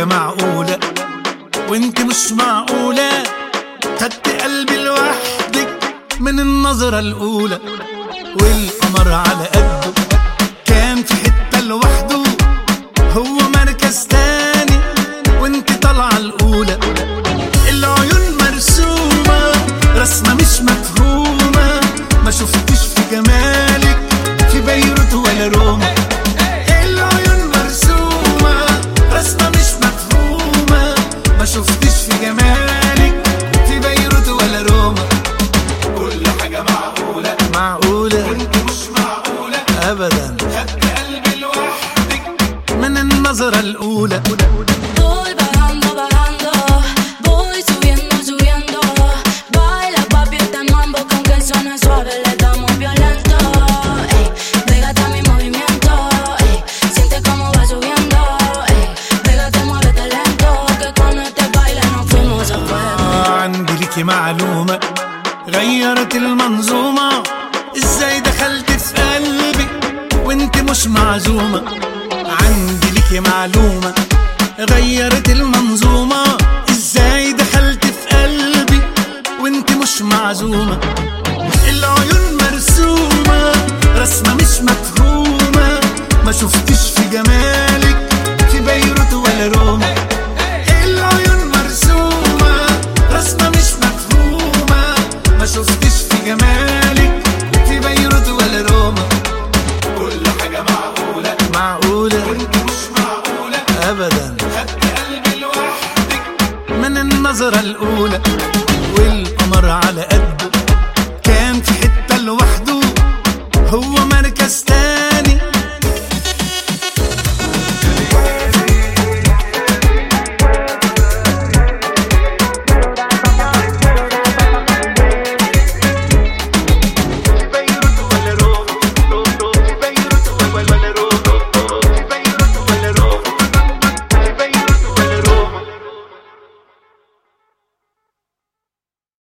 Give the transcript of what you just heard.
حاجة معقولة وانت مش معقولة خدت قلبي لوحدك من النظرة الأولى والقمر على قده كان في حتة لوحده هو مركز تاني وانت طالعة الأولى العيون مرسومة رسمة مش مفهومة ما شفتش في جمالك في بيروت ولا روما العيون مرسومة رسمة مش مفهومة ما شفتش في جمالك في بيروت ولا روما كل حاجة معقولة معقولة وانت مش معقولة أبدا خدت قلبي لوحدك من النظرة الأولى Voy bajando, bajando, voy subiendo, subiendo. Baila papi este mambo que aunque suene suave le damos violento. Ey, pégate a mi movimiento, ey, siente cómo va subiendo. Ey, pégate, muévete lento, que con este baile nos fuimos a fuego. عندي ليكي معلومة غيرت المنظومة ازاي دخلت في قلبي وانت مش معزومة عندي ليكي معلومة غيرت المنظومة ازاي دخلت في قلبي وانت مش معزومة العيون مرسومة رسمة مش مفهومة ما شفتش في جمال